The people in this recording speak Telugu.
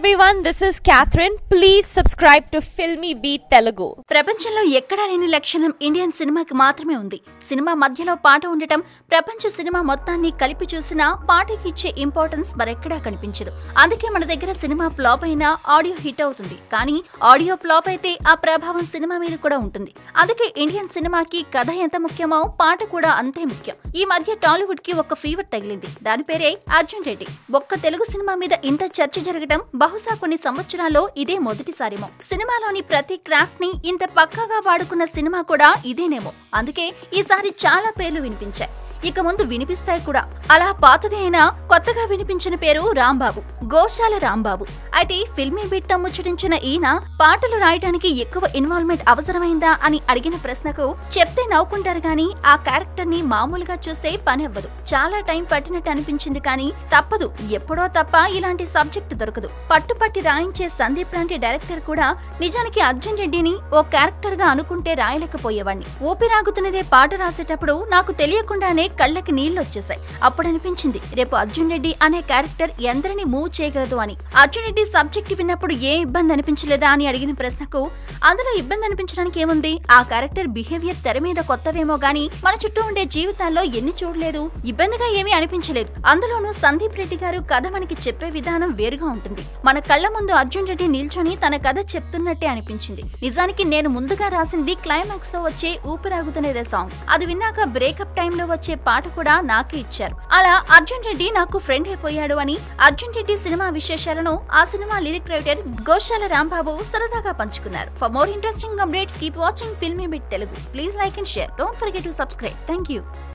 everyone, this is Catherine. Please subscribe to Filmy Beat Telugu. ప్రపంచంలో ఎక్కడా లేని లక్షణం ఇండియన్ సినిమాకి మాత్రమే ఉంది సినిమా మధ్యలో పాట ఉండటం ప్రపంచ సినిమా మొత్తాన్ని కలిపి చూసినా పాటకి ఇచ్చే ఇంపార్టెన్స్ మరెక్కడా కనిపించదు అందుకే మన దగ్గర సినిమా ఫ్లాప్ అయినా ఆడియో హిట్ అవుతుంది కానీ ఆడియో ఫ్లాప్ అయితే ఆ ప్రభావం సినిమా మీద కూడా ఉంటుంది అందుకే ఇండియన్ సినిమాకి కథ ఎంత ముఖ్యమో పాట కూడా అంతే ముఖ్యం ఈ మధ్య టాలీవుడ్ కి ఒక ఫీవర్ తగిలింది దాని పేరే అర్జున్ రెడ్డి ఒక్క తెలుగు సినిమా మీద ఇంత చర్చ జరగడం బహుశా కొన్ని సంవత్సరాల్లో ఇదే మొదటిసారేమో సినిమాలోని ప్రతి క్రాఫ్ట్ ని ఇంత పక్కాగా వాడుకున్న సినిమా కూడా ఇదేనేమో అందుకే ఈసారి చాలా పేర్లు వినిపించాయి ఇక ముందు వినిపిస్తాయి కూడా అలా పాతది అయినా కొత్తగా వినిపించిన పేరు రాంబాబు గోశాల రాంబాబు అయితే ఫిల్మీ బిట్ తో ముచ్చటించిన ఈయన పాటలు రాయడానికి ఎక్కువ ఇన్వాల్వ్మెంట్ అవసరమైందా అని అడిగిన ప్రశ్నకు చెప్తే నవ్వుకుంటారు గాని ఆ క్యారెక్టర్ ని మామూలుగా చూస్తే పని అవ్వదు చాలా టైం పట్టినట్టు అనిపించింది కానీ తప్పదు ఎప్పుడో తప్ప ఇలాంటి సబ్జెక్ట్ దొరకదు పట్టుపట్టి రాయించే సందీప్ లాంటి డైరెక్టర్ కూడా నిజానికి అర్జున్ రెడ్డిని ఓ క్యారెక్టర్ గా అనుకుంటే రాయలేకపోయేవాడిని ఊపిరాగుతున్నదే పాట రాసేటప్పుడు నాకు తెలియకుండానే కళ్ళకి నీళ్లు వచ్చేసాయి అప్పుడు అనిపించింది రేపు అర్జున్ రెడ్డి అనే క్యారెక్టర్ ఎందరిని మూవ్ చేయగలదు అని అర్జున్ రెడ్డి సబ్జెక్ట్ విన్నప్పుడు ఏ ఇబ్బంది అనిపించలేదా అని అడిగిన ప్రశ్నకు అందులో ఇబ్బంది అనిపించడానికి ఏముంది ఆ క్యారెక్టర్ బిహేవియర్ తెర మీద కొత్తవేమో గానీ మన చుట్టూ ఉండే జీవితాల్లో ఎన్ని చూడలేదు ఇబ్బందిగా ఏమీ అనిపించలేదు అందులోనూ సందీప్ రెడ్డి గారు కథ మనకి చెప్పే విధానం వేరుగా ఉంటుంది మన కళ్ళ ముందు అర్జున్ రెడ్డి నిల్చొని తన కథ చెప్తున్నట్టే అనిపించింది నిజానికి నేను ముందుగా రాసింది క్లైమాక్స్ లో వచ్చే ఊపిరాగుతున్నదే సాంగ్ అది విన్నాక బ్రేకప్ టైంలో వచ్చే పాట కూడా నాకే ఇచ్చారు అలా అర్జున్ రెడ్డి నాకు ఫ్రెండ్ అయిపోయాడు అని అర్జున్ రెడ్డి సినిమా విశేషాలను ఆ సినిమా లిరిక్ రైటర్ గోశాల రాంబాబు సరదాగా పంచుకున్నారు for more interesting updates keep watching Filmibeat Telugu please like and share don't forget to subscribe thank you